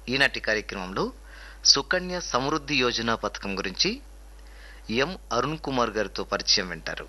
ఈనాటి కార్యక్రమంలో సుకన్య సమృద్ధి యోజన పథకం గురించి ఎం అరుణ్ కుమార్ గారితో పరిచయం వింటారు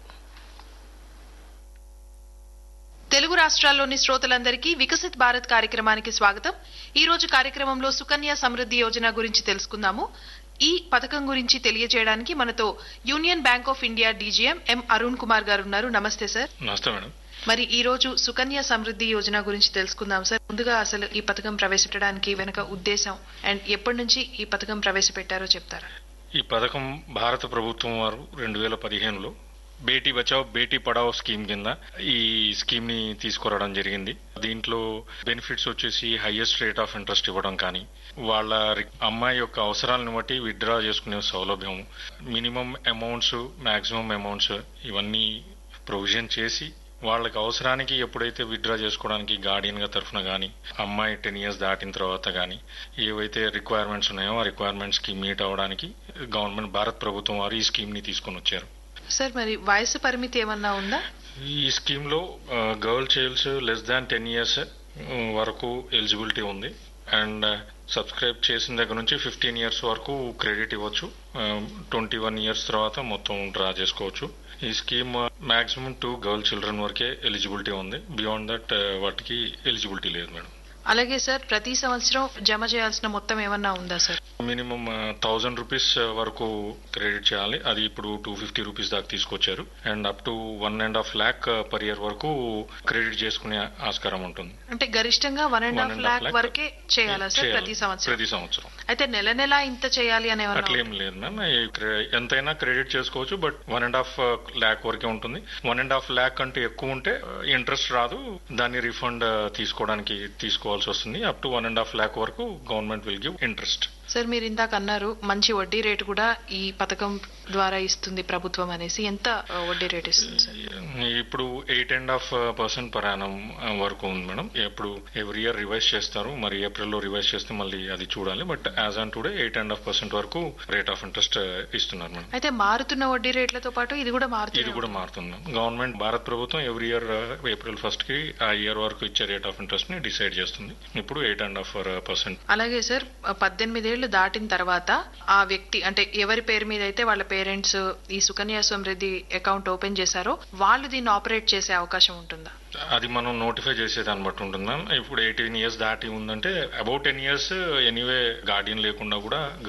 తెలుగు రాష్ట్రాల్లోని శ్రోతలందరికీ వికసిత్ భారత్ కార్యక్రమానికి స్వాగతం ఈ రోజు కార్యక్రమంలో సుకన్య సమృద్ధి యోజన గురించి తెలుసుకుందాము ఈ పథకం గురించి తెలియజేయడానికి మనతో Union Bank of India DGM M Arun Kumar garu ఉన్నారు నమస్తే సార్ నమస్తే మేడం మరి ఈ రోజు సుకన్య సమృద్ధి యోజన గురించి తెలుసుకుందాం సార్ ముందుగా అసలు ఈ పథకం ప్రవేశపెట్టడానికి వెనుక ఉద్దేశం అండ్ ఎప్పటి నుంచి ఈ పథకం ప్రవేశపెట్టారో చెప్తారా ఈ పథకం భారత ప్రభుత్వం వారు రెండు వేల పదిహేనులో బేటీ బచావ్ బేటీ పడావ్ స్కీమ్ కింద ఈ స్కీమ్ ని తీసుకురావడం జరిగింది దీంట్లో బెనిఫిట్స్ వచ్చేసి హైయెస్ట్ రేట్ ఆఫ్ ఇంట్రెస్ట్ ఇవ్వడం కానీ వాళ్ళ రి- అమ్మాయి యొక్క అవసరాలను బట్టి విత్డ్రా చేసుకునే సౌలభ్యం మినిమం అమౌంట్స్ మాక్సిమం అమౌంట్స్ ఇవన్నీ ప్రొవిజన్ చేసి వాళ్ళకి అవసరానికి ఎప్పుడైతే విత్డ్రా చేసుకోవడానికి గార్డియన్ గా తరఫున గానీ అమ్మాయి టెన్ ఇయర్స్ దాటిన తర్వాత గానీ ఏవైతే రిక్వైర్మెంట్స్ ఉన్నాయో ఆ రిక్వైర్మెంట్స్ కి మీట్ అవ్వడానికి గవర్నమెంట్ భారత్ ప్రభుత్వం వారు ఈ స్కీమ్ ని తీసుకొని వచ్చారు సార్ మరి వయసు పరిమితి ఏమన్నా ఉందా ఈ స్కీమ్ లో girl childs less than ten years వరకు ఎలిజిబిలిటీ ఉంది అండ్ సబ్స్క్రైబ్ చేసిన దగ్గర నుంచి ఫిఫ్టీన్ ఇయర్స్ వరకు క్రెడిట్ ఇవ్వచ్చు ట్వంటీ వన్ ఇయర్స్ తర్వాత మొత్తం డ్రా చేసుకోవచ్చు ఈ scheme maximum two girl children వరకే ఎలిజిబిలిటీ ఉంది బియాండ్ దట్ వాటికి ఎలిజిబిలిటీ లేదు మేడం అలాగే సార్ ప్రతి సంవత్సరం జమ చేయాల్సిన మొత్తం ఏమన్నా ఉందా సార్ మినిమం థౌజండ్ రూపీస్ వరకు క్రెడిట్ చేయాలి అది ఇప్పుడు టూ ఫిఫ్టీ రూపీస్ దాకా తీసుకొచ్చారు and up to one and half lakh per year వరకు క్రెడిట్ చేసుకునే ఆస్కారం ఉంటుంది అంటే గరిష్టంగా one and One half and half lakh lakh వరకే చేయాలా సార్ చేయాలి. ప్రతి సంవత్సరం ప్రతి సంవత్సరం అయితే నెల నెల ఇంత చేయాలి అని ఏమన్నా అట్లేం లేదు మ్యామ్ ఈ క్రె- ఎంతైనా క్రెడిట్ చేసుకోవచ్చు but one and half lakh వరకే ఉంటుంది వన్ అండ్ హాఫ్ ల్యాక్ కంటే ఎక్కువ ఉంటే ఇంట్రెస్ట్ రాదు దాన్ని రిఫండ్ తీసుకోవడానికి తీసుకోవాల్సి వస్తుంది up to one and half lakh వరకు government will give interest sir మీరు ఇందాక అన్నారు మంచి వడ్డీ రేటు కూడా ఈ పథకం ద్వారా ఇస్తుంది ప్రభుత్వం అనేసి ఎంత ఆ, వడ్డీ రేట్ ఇస్తుంది సార్ ఇప్పుడు eight and half percent per annum వరకు ఉంది మేడం ఇప్పుడు ఎవ్రీ ఇయర్ రివైజ్ చేస్తారు మరి ఏప్రిల్లో రివైజ్ చేస్తే మళ్ళీ అది చూడాలి but as on today eight and half percent వరకు రేట్ ఆఫ్ ఇంట్రెస్ట్ ఇస్తున్నారు మేడం అయితే మారుతున్న వడ్డీ రేట్లతో పాటు ఇది కూడా ఇది మారుతుంది కూడా మారుతుంది గవర్నమెంట్ భారత్ ప్రభుత్వం ఎవ్రీ ఇయర్ ఏప్రిల్ ఫస్ట్ కి ఆ ఇయర్ వరకు ఇచ్చే రేట్ ఆఫ్ ఇంట్రెస్ట్ ని డిసైడ్ చేస్తుంది ఇప్పుడు ఎయిట్ అండ్ హాఫ్ పర్సెంట్ అలాగే సార్ పద్దెనిమిదేళ్లు దాటిన తర్వాత ఆ వ్యక్తి అంటే ఎవరి పేరు మీద అయితే వాళ్ళ పేరెంట్స్ ఈ సుకన్య సమృద్ధి అకౌంట్ ఓపెన్ చేశారో వాళ్ళు దీన్ని ఆపరేట్ చేసే అవకాశం ఉంటుందా అది మనం నోటిఫై చేసేదాన్ని బట్టి ఉంటుంది మ్యామ్ ఇప్పుడు ఎయిటీన్ ఇయర్స్ దాటి ఉందంటే about ten years anyway guardian లేకుండా కూడా